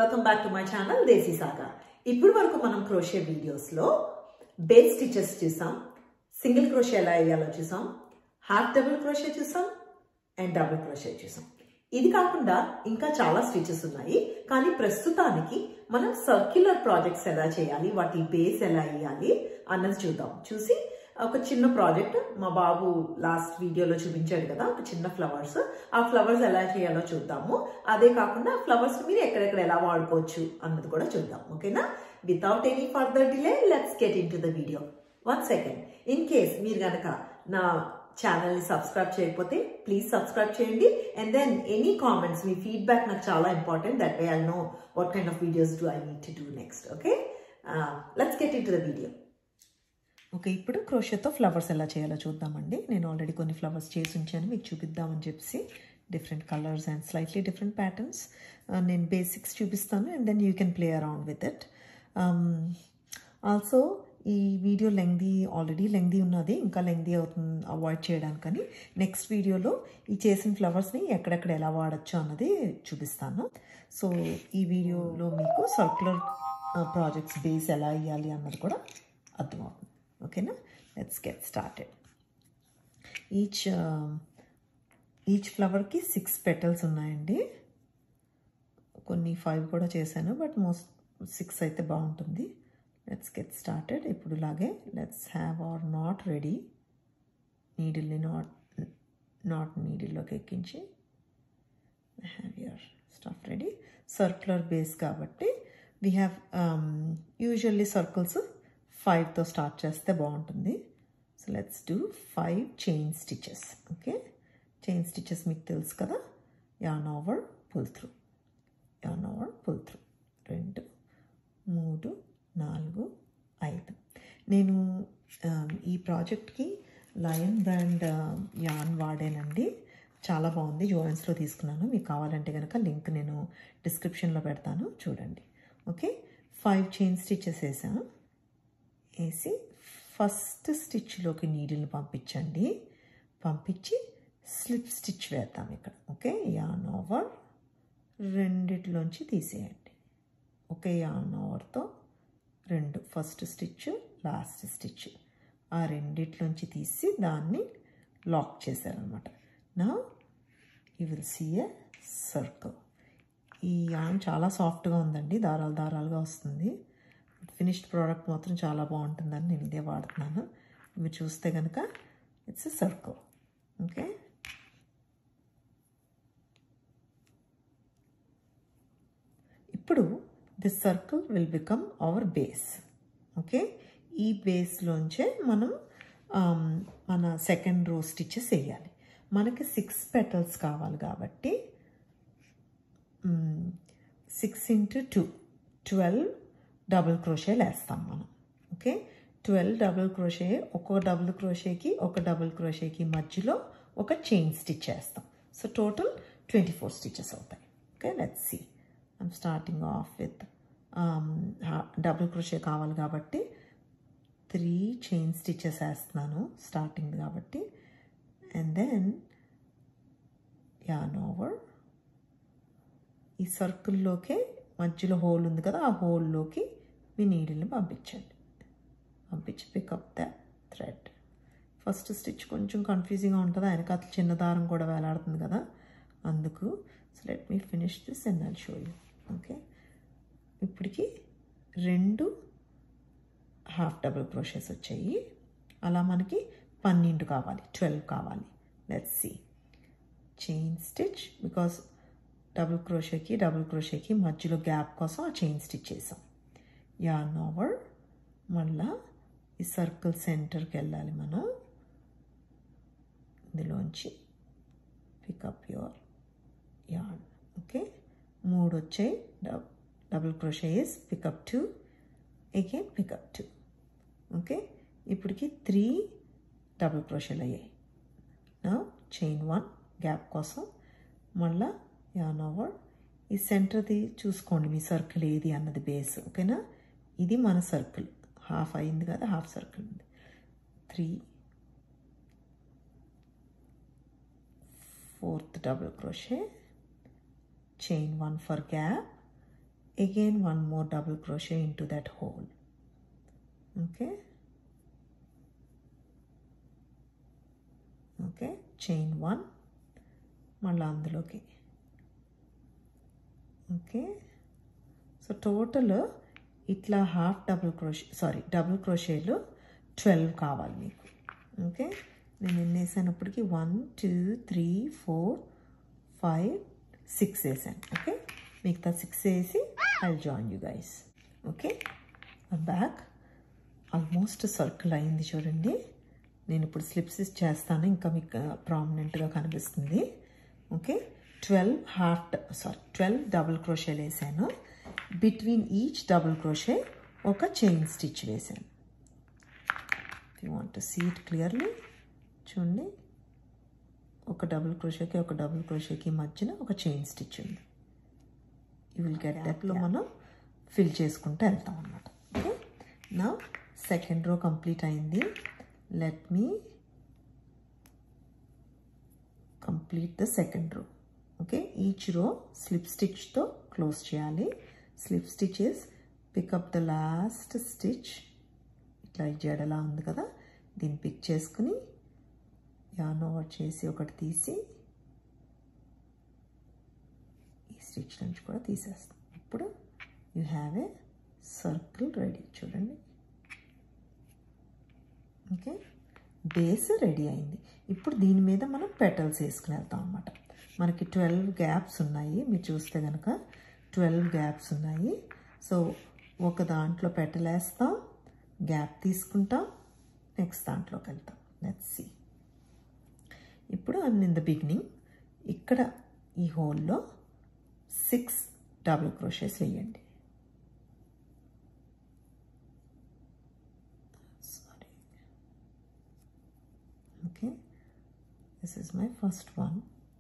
Welcome back to my channel Desi Saga ఇప్పుడు వరకు మనం క్రోషే వీడియోస్లో బేస్ స్టిచెస్ చూసాం సింగిల్ క్రోషే ఎలా వేయాలో చూసాం హాఫ్ డబుల్ క్రోషే చూసాం అండ్ డబుల్ క్రోషే చూసాం ఇది కాకుండా ఇంకా చాలా స్టిచెస్ ఉన్నాయి కానీ ప్రస్తుతానికి మనం సర్క్యులర్ ప్రాజెక్ట్స్ ఎలా చేయాలి వాటి బేస్ ఎలా వేయాలి అన్నది చూద్దాం చూసి ఒక చిన్న ప్రాజెక్ట్ మా బాబు లాస్ట్ వీడియోలో చూపించాడు కదా ఒక చిన్న ఫ్లవర్స్ ఆ ఫ్లవర్స్ ఎలా చేయాలో చూద్దాము అదే కాకుండా ఫ్లవర్స్ మీరు ఎక్కడెక్కడ ఎలా వాడుకోవచ్చు అన్నది కూడా చూద్దాం ఓకేనా without any further delay let's get into the video one second in case మీరు కనుక నా ఛానల్ని సబ్స్క్రైబ్ చేయకపోతే ప్లీజ్ సబ్స్క్రైబ్ చేయండి అండ్ దెన్ ఎనీ కామెంట్స్ మీ ఫీడ్బ్యాక్ నాకు చాలా important that way I know what kind of videos do I need to do next okay let's get into the video okay ఇప్పుడు క్రోషేతో flowers ఎలా చేయాలో చూద్దామండి నేను ఆల్రెడీ కొన్ని ఫ్లవర్స్ చేసి ఉంచాను మీకు చూపిద్దామని చెప్పి different colours and slightly different patterns నేను బేసిక్స్ చూపిస్తాను and then you can play around with it also ఈ వీడియో లెంగ్దీ ఆల్రెడీ లెంగ్దీ ఉన్నది ఇంకా లెంగ్దీ అవుతుంది అవాయిడ్ చేయడానికని నెక్స్ట్ వీడియోలో ఈ చేసిన ఫ్లవర్స్ని ఎక్కడెక్కడ ఎలా వాడచ్చు అన్నది చూపిస్తాను సో ఈ వీడియోలో మీకు సర్క్యులర్ ప్రాజెక్ట్స్ బేస్ ఎలా ఇవ్వాలి అన్నది కూడా అర్థమవుతుంది ఓకేనా let's get started each each ఫ్లవర్కి సిక్స్ పెటల్స్ ఉన్నాయండి కొన్ని ఫైవ్ కూడా చేశాను బట్ మోస్ట్ సిక్స్ అయితే బాగుంటుంది లెట్స్ గెట్ స్టార్టెడ్ ఇప్పుడు లాగే let's have our knot ready నీడిల్ని నాట్ నాట్ నీడిల్లోకి ఎక్కించి have your stuff ready circular base కాబట్టి వీ హ్యావ్ యూజువల్లీ సర్కిల్స్ ఫైవ్తో స్టార్ట్ చేస్తే బాగుంటుంది so let's do five chain stitches okay chain stitches మీకు తెలుసు కదా yarn over pull through yarn over pull through రెండు మూడు నాలుగు ఐదు నేను ఈ ప్రాజెక్ట్కి లయన్ బ్రాండ్ యాన్ వాడానండి చాలా బాగుంది జోయన్స్లో తీసుకున్నాను మీకు కావాలంటే కనుక లింక్ నేను డిస్క్రిప్షన్లో పెడతాను చూడండి ఓకే ఫైవ్ చైన్ స్టిచెస్ వేసాను వేసి ఫస్ట్ స్టిచ్లోకి నీడిల్ని పంపించండి పంపించి స్లిప్ స్టిచ్ వేద్దాం ఇక్కడ ఓకే యాన్ ఓవర్ రెండిట్లోంచి తీసేయండి ఒకే యాన్ ఓవర్తో రెండు ఫస్ట్ స్టిచ్ లాస్ట్ స్టిచ్ ఆ రెండిట్లోంచి తీసి దాన్ని లాక్ చేశారనమాట నా you will see a circle ఈ యాన్ చాలా సాఫ్ట్గా ఉందండి దారాలు దారాలుగా వస్తుంది ఫినిష్డ్ ప్రోడక్ట్ మాత్రం చాలా బాగుంటుందని నేను ఇదే వాడుతున్నాను మీరు చూస్తే కనుక ఇట్స్ ఎ సర్కిల్ ఓకే ఇప్పుడు this circle will become our base okay ఈ బేస్లోంచే మనం మన సెకండ్ రో స్టిచెస్ వేయాలి మనకి సిక్స్ పెటల్స్ కావాలి కాబట్టి six into two twelve double క్రోషేలు వేస్తాం మనం ఓకే ట్వెల్వ్ డబుల్ క్రోషే ఒక్కొక్క డబుల్ క్రోషేకి ఒక డబుల్ క్రోషేకి మధ్యలో ఒక చైన్ స్టిచ్ వేస్తాం so total twenty four stitches అవుతాయి okay let's see I'm starting off with double crochet కావాలి కాబట్టి త్రీ చైన్ స్టిచెస్ వేస్తున్నాను స్టార్టింగ్ కాబట్టి అండ్ దెన్ యాన్ ఓవర్ ఈ సర్కిల్లోకే మధ్యలో హోల్ ఉంది కదా ఆ హోల్లోకి మీ నీడిల్ని పంపించండి పంపించి pick up the thread first stitch కొంచెం కన్ఫ్యూజింగ్గా ఉంటుంది ఆయనకి అట్లా చిన్న దారం కూడా వేలాడుతుంది కదా అందుకు so let me finish this and I'll show you okay ఇప్పటికి రెండు హాఫ్ డబుల్ క్రోషెస్ వచ్చాయి అలా మనకి పన్నెండు కావాలి ట్వెల్వ్ కావాలి let's see chain stitch because double క్రోషేకి డబుల్ క్రోషేకి మధ్యలో గ్యాప్ కోసం ఆ చైన్ స్టిచ్ చేసాం యాన్ ఓవర్ మళ్ళా ఈ సర్కిల్ సెంటర్కి వెళ్ళాలి మనం ఇందులోంచి పికప్ యువర్ యాన్ ఓకే మూడు వచ్చాయి double crochet is pick up two again pick up two okay ఇప్పటికి త్రీ డబుల్ క్రోషేలు అయ్యాయి నా చైన్ వన్ గ్యాప్ కోసం మళ్ళా యాన్ ఓవర్ ఈ సెంటర్ది చూసుకోండి మీ సర్కిల్ ఏది అన్నది బేస్ ఓకేనా ఇది మన సర్కిల్ హాఫ్ అయింది కదా హాఫ్ సర్కిల్ ఉంది three fourth double crochet chain one for gap again one more double crochet into that hole okay okay chain one మళ్ళీ అందులోకి ఓకే సో టోటల్ ఇట్లా half double crochet sorry double క్రోషేలు twelve కావాలి మీకు okay నేను ఎన్ని వేసాను ఇప్పటికి one two three four five six వేసాను ఓకే మిగతా సిక్స్ వేసి I join you guys okay back almost circle అయింది చూడండి నేను ఇప్పుడు స్లిప్స్ చేస్తాను ఇంకా మీకు ప్రామినెంట్గా కనిపిస్తుంది okay twelve half sorry twelve double క్రోషేలు వేసాను బిట్వీన్ ఈచ్ డబుల్ క్రోషే ఒక చైన్ స్టిచ్ వేసాను you want to see it clearly చూడండి ఒక డబుల్ క్రోషేకి ఒక డబుల్ క్రోషేకి మధ్యన ఒక చైన్ స్టిచ్ ఉంది యూ విల్ గెట్ దట్లో మనం ఫిల్ చేసుకుంటూ వెళ్తాం అనమాట ఓకే నా సెకండ్ రో కంప్లీట్ అయింది let me complete the second row okay each row slip స్టిచ్తో క్లోజ్ చేయాలి slip stitches pick up the last stitch ఇట్లా జడలా ఉంది కదా దీన్ని పిక్ చేసుకుని యాన్ ఓవర్ చేసి ఒకటి తీసి ఈ స్టిచ్ నుంచి కూడా తీసేస్తాం ఇప్పుడు you have a circle ready చూడండి ఓకే బేస్ రెడీ అయింది ఇప్పుడు దీని మీద మనం పెటల్స్ వేసుకుని వెళ్తాం అనమాట మనకి ట్వెల్వ్ గ్యాప్స్ ఉన్నాయి మీరు చూస్తే కనుక ట్వెల్వ్ గ్యాప్స్ ఉన్నాయి సో ఒక దాంట్లో పెటల్ వేస్తాం గ్యాప్ తీసుకుంటాం నెక్స్ట్ దాంట్లోకి వెళ్తాం లెట్స్ సి ఇప్పుడు ఐమ్ ఇన్ ద బిగినింగ్ ఇక్కడ ఈ హోల్లో సిక్స్ డబుల్ క్రోషెస్ వేయండి sorry okay this is my first one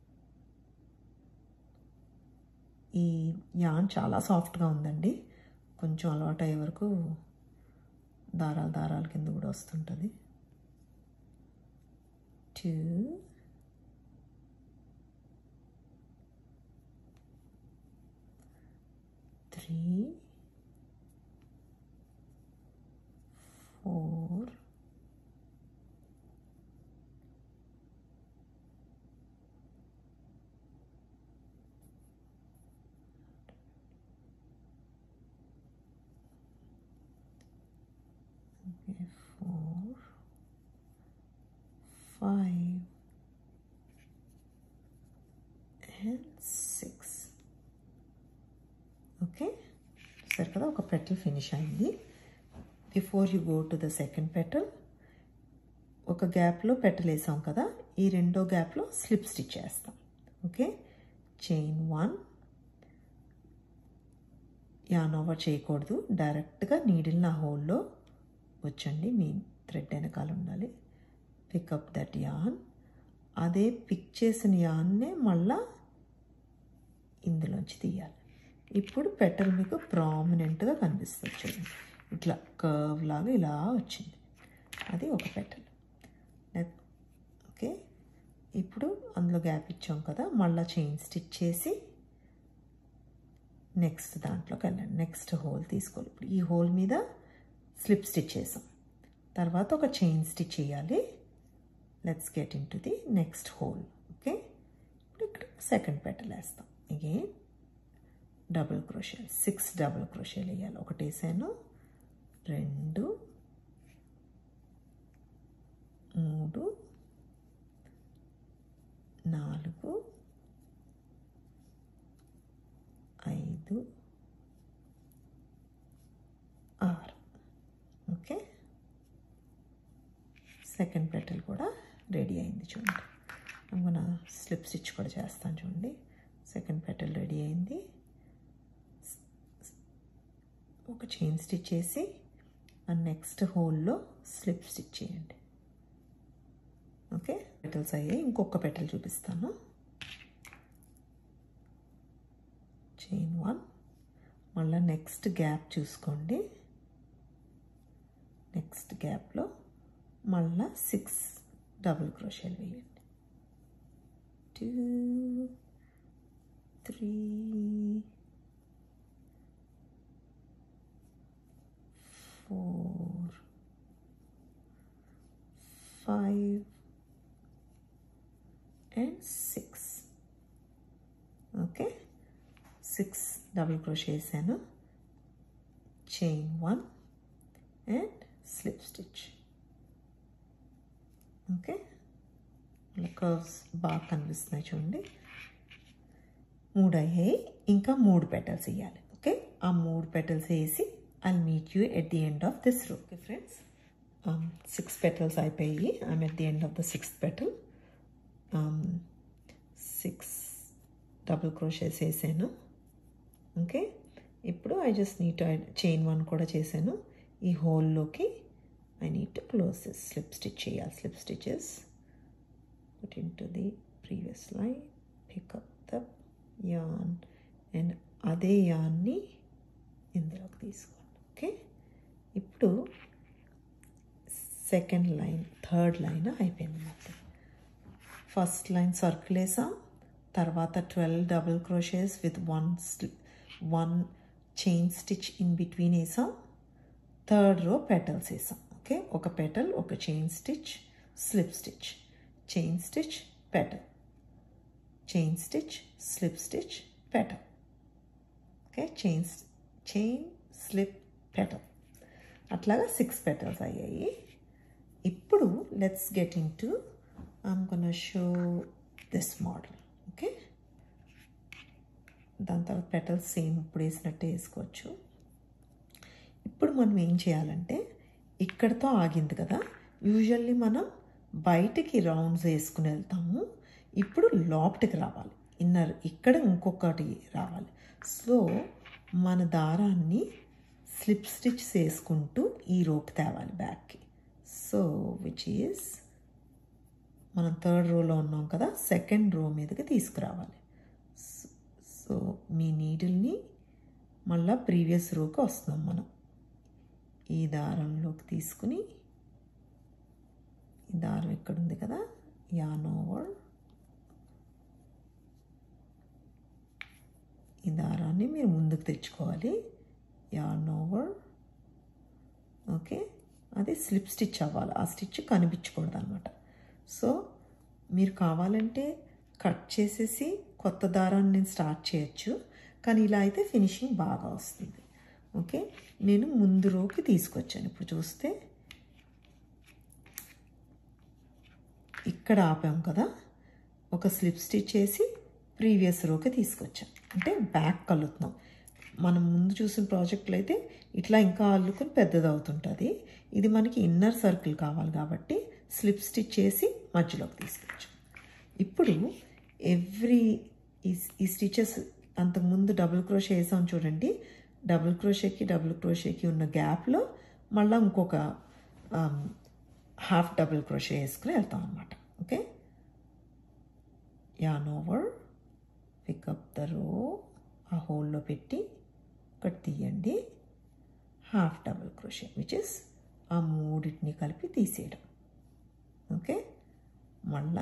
ఈ యాన్ చాలా సాఫ్ట్గా ఉందండి కొంచెం అలవాటు అయ్యే వరకు దారాలు దారాల కింద కూడా వస్తుంటుంది two three four Okay, four, five, and six. Okay సరే కదా ఒక పెటల్ ఫినిష్ అయింది before you go to the second petal ఒక గ్యాప్లో పెటల్ వేసాం కదా ఈ రెండో గ్యాప్లో స్లిప్ స్టిచ్ చేస్తాం okay chain one yarn over చేయకూడదు డైరెక్ట్గా నీడిల్ నా హోల్లో వచ్చండి మీ థ్రెడ్ వెనకాల ఉండాలి పికప్ దట్ యాన్ అదే పిక్ చేసిన యాన్నే మళ్ళా ఇందులోంచి తీయాలి ఇప్పుడు పెటల్ మీకు ప్రామినెంట్గా కనిపిస్తుంది చూడండి ఇట్లా కర్వ్ లాగా ఇలా వచ్చింది అది ఒక పెటల్ ఓకే ఇప్పుడు అందులో గ్యాప్ ఇచ్చాం కదా మళ్ళీ చైన్ స్టిచ్ చేసి నెక్స్ట్ దాంట్లోకి వెళ్ళండి నెక్స్ట్ హోల్ తీసుకోవాలి ఇప్పుడు ఈ హోల్ మీద స్లిప్ స్టిచ్ చేసాం తర్వాత ఒక చైన్ స్టిచ్ చేయాలి let's get into the next hole okay ఇప్పుడు ఇక్కడ సెకండ్ పెటల్ వేస్తాం అగైన్ డబుల్ క్రోషేలు సిక్స్ డబుల్ క్రోషేలు వేయాలి ఒకటి వేసాను రెండు మూడు నాలుగు ఐదు ఆరు ఓకే సెకండ్ పెటల్ కూడా రెడీ అయింది చూడండి మన స్లిప్ స్టిచ్ కూడా చేస్తాను చూడండి సెకండ్ పెటల్ రెడీ అయింది ఒక చైన్ స్టిచ్ చేసి ఆ నెక్స్ట్ హోల్లో స్లిప్ స్టిచ్ చేయండి ఓకే పెటల్స్ అయ్యాయి ఇంకొక పెటల్ చూపిస్తాను చైన్ వన్ మళ్ళీ నెక్స్ట్ గ్యాప్ చూసుకోండి నెక్స్ట్ గ్యాప్లో మళ్ళా సిక్స్ డబుల్ క్రోషేలు వేయండి two three and six okay six double crochet వేసాను chain one and slip stitch okay ఇలా కర్వ్స్ బాగా కనిపిస్తున్నాయి చూడండి మూడు అయ్యాయి ఇంకా మూడు పెటల్స్ వేయాలి ఓకే ఆ మూడు పెటల్స్ వేసి I meet you at the end of this row okay friends six petals అయిపోయి I'm at the end of the sixth petal six double crochets వేసాను ఓకే ఇప్పుడు I just neat chain one కూడా చేశాను ఈ హోల్లోకి I need to close this slip stitch చేయాలి slip stitches put into the previous line pick up the yarn and అదే యాన్ని ఇందులోకి తీసుకోండి ఓకే ఇప్పుడు సెకండ్ లైన్ థర్డ్ లైన్ అయిపోయింది మొత్తం ఫస్ట్ లైన్ సర్కిల్ వేసాం తర్వాత twelve double crochets with one one chain stitch in between వేసాం థర్డ్ రో పెటల్స్ వేసాం ఓకే ఒక పెటల్ ఒక chain stitch slip stitch chain stitch petal chain stitch slip stitch petal okay chain chain slip petal అట్లాగా six petals అయ్యాయి ఇప్పుడు let's get into I'm కొన show this model okay దాని తర్వాత petals same ఇప్పుడు వేసినట్టే వేసుకోవచ్చు ఇప్పుడు మనం ఏం చేయాలంటే ఇక్కడతో ఆగింది కదా యూజువల్లీ మనం బయటికి రౌండ్స్ వేసుకుని వెళ్తాము ఇప్పుడు లోపటికి రావాలి ఇన్నర్ ఇక్కడ ఇంకొకటి రావాలి సో మన దారాన్ని స్లిప్ స్టిచ్ వేసుకుంటూ ఈ రోప్ తేవాలి బ్యాక్కి సో విచ్ ఈజ్ మనం థర్డ్ రోలో ఉన్నాం కదా సెకండ్ రో మీదకి తీసుకురావాలి సో మీ నీడిల్ని మళ్ళీ ప్రీవియస్ రోకి వస్తున్నాం మనం ఈ దారంలోకి తీసుకుని ఈ దారం ఇక్కడ ఉంది కదా యాన్ ఓవర్ ఈ దారాన్ని మీరు ముందుకు తెచ్చుకోవాలి యాన్ ఓవర్ ఓకే అది స్లిప్ స్టిచ్ అవ్వాలి ఆ స్టిచ్ కనిపించకూడదు అనమాట సో మీరు కావాలంటే కట్ చేసేసి కొత్త దారాన్ని నేను స్టార్ట్ చేయొచ్చు కానీ ఇలా అయితే ఫినిషింగ్ బాగా వస్తుంది ఓకే నేను ముందు రోకి తీసుకొచ్చాను ఇప్పుడు చూస్తే ఇక్కడ ఆపాం కదా ఒక స్లిప్ స్టిచ్ చేసి ప్రీవియస్ రోకి తీసుకొచ్చాం అంటే బ్యాక్ కలుతున్నాం మనం ముందు చూసిన ప్రాజెక్టులు అయితే ఇట్లా ఇంకా అల్లుకొని పెద్దది అవుతుంటుంది ఇది మనకి ఇన్నర్ సర్కిల్ కావాలి కాబట్టి స్లిప్ స్టిచ్ చేసి మధ్యలోకి తీసుకొచ్చాం ఇప్పుడు ఎవ్రీ ఈ ఈ స్టిచెస్ అంతకుముందు డబుల్ క్రోషే వేసాం చూడండి డబుల్ క్రోషేకి డబుల్ క్రోషేకి ఉన్న గ్యాప్లో మళ్ళీ ఇంకొక హాఫ్ డబుల్ క్రోషే వేసుకుని వెళ్తాం అనమాట okay yarn over pick up the row ఆ హోల్లో పెట్టి ఒకటి తీయండి half double crochet which is ఆ మూడింటిని కలిపి తీసేయడం ఓకే మళ్ళా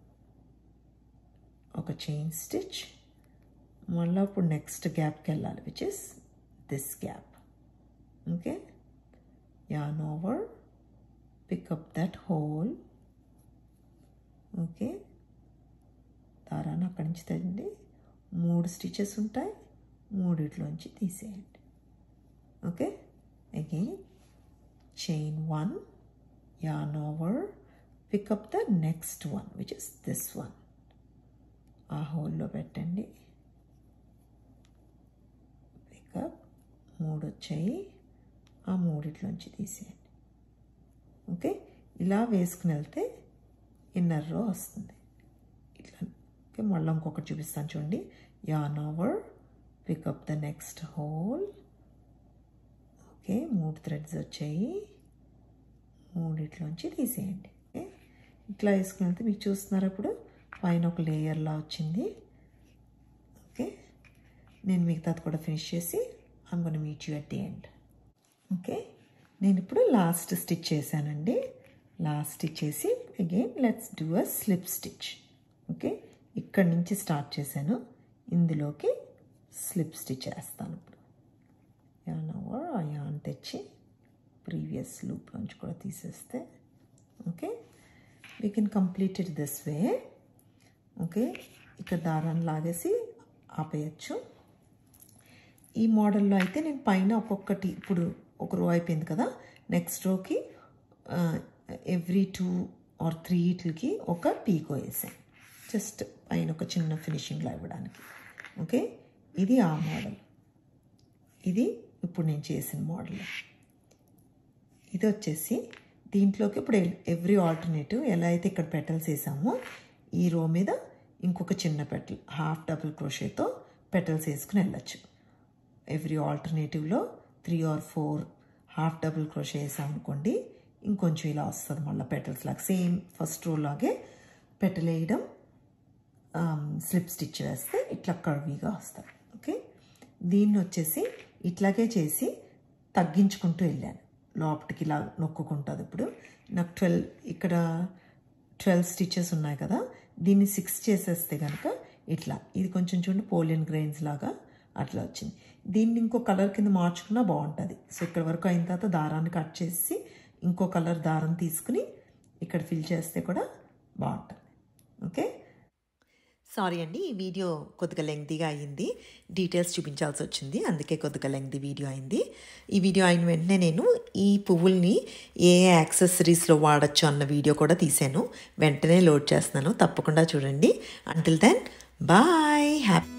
ఒక చైన్ స్టిచ్ మళ్ళీ ఇప్పుడు నెక్స్ట్ గ్యాప్కి వెళ్ళాలి which is this gap okay yarn over pick up that hole okay దారాన్ని అక్కడి నుంచి తగ్గింది మూడు స్టిచెస్ ఉంటాయి మూడిట్లోంచి తీసేయండి okay again chain one yarn over pick up the next one which is this one ఆ హోల్లో పెట్టండి పికప్ మూడు వచ్చాయి ఆ మూడిట్లోంచి తీసేయండి ఓకే ఇలా వేసుకుని వెళ్తే ఇన్నర్ రో వస్తుంది ఇట్లా ఓకే మళ్ళీ ఇంకొకటి చూపిస్తాను చూడండి yarn over pick up the next hole okay మూడు థ్రెడ్స్ వచ్చాయి మూడిట్లోంచి తీసేయండి ఓకే ఇట్లా వేసుకుని వెళ్తే మీకు చూస్తున్నారు ఇప్పుడు పైన ఒక లేయర్లా వచ్చింది ఓకే నేను మిగతాది కూడా ఫినిష్ చేసి I'm gonna meet you at the end okay నేను ఇప్పుడు లాస్ట్ స్టిచ్ చేశానండి లాస్ట్ స్టిచ్ చేసి again let's do a slip stitch okay ఇక్కడి నుంచి స్టార్ట్ చేశాను ఇందులోకి స్లిప్ స్టిచ్ వేస్తాను ఇప్పుడు యాన్ ఓవర్ ఆ యాన్ తెచ్చి ప్రీవియస్ లూప్ నుంచి కూడా తీసేస్తే okay we can complete it this way okay ఇక్కడ దారాన్ని లాగేసి ఆపేయచ్చు ఈ మోడల్లో అయితే నేను పైన ఒక్కొక్కటి ఇప్పుడు ఒక రో అయిపోయింది కదా నెక్స్ట్ రోకి ఎవ్రీ టూ ఆర్ త్రీ ఇట్లకి ఒక పీకో వేసాను జస్ట్ పైన ఒక చిన్న ఫినిషింగ్లో ఇవ్వడానికి ఓకే ఇది ఆ మోడల్ ఇది ఇప్పుడు నేను చేసిన మోడల్ ఇది వచ్చేసి దీంట్లోకి ఇప్పుడు ఎవ్రీ ఆల్టర్నేటివ్ ఎలా అయితే ఇక్కడ పెటల్స్ వేసామో ఈ రో మీద ఇంకొక చిన్న పెటల్ హాఫ్ డబుల్ క్రోషేతో పెటల్స్ వేసుకుని వెళ్ళచ్చు ఎవ్రీ ఆల్టర్నేటివ్లో three or four half double crochet వేసాం అనుకోండి ఇంకొంచెం ఇలా వస్తుంది మళ్ళీ పెటల్స్ లాగా సేమ్ ఫస్ట్ రో లాగే పెటల్ వేయడం స్లిప్ స్టిచ్ వేస్తే ఇట్లా కర్వీగా వస్తుంది ఓకే దీన్ని వచ్చేసి ఇట్లాగే చేసి తగ్గించుకుంటూ వెళ్ళాను లోపటికి ఇలా నొక్కుంటుంది ఇప్పుడు నాకు ట్వెల్వ్ ఇక్కడ ట్వెల్వ్ స్టిచెస్ ఉన్నాయి కదా దీన్ని సిక్స్ చేసేస్తే కనుక ఇట్లా ఇది కొంచెం చూడండి పోలియన్ గ్రెయిన్స్ లాగా అట్లా వచ్చింది దీన్ని ఇంకో కలర్ కింద మార్చుకున్నా బాగుంటుంది సో ఇక్కడ వరకు అయిన తర్వాత దారాన్ని కట్ చేసి ఇంకో కలర్ దారం తీసుకుని ఇక్కడ ఫిల్ చేస్తే కూడా బాగుంటుంది ఓకే సారీ అండి ఈ వీడియో కొద్దిగా లెంగ్తీగా అయ్యింది డీటెయిల్స్ చూపించాల్సి వచ్చింది అందుకే కొద్దిగా లెంగ్తీ వీడియో అయింది ఈ వీడియో అయిన వెంటనే నేను ఈ పువ్వుల్ని ఏ యాక్సెసరీస్లో వాడచ్చు అన్న వీడియో కూడా తీసాను వెంటనే లోడ్ చేస్తున్నాను తప్పకుండా చూడండి అంటిల్ దెన్ బాయ్ హ్యాపీ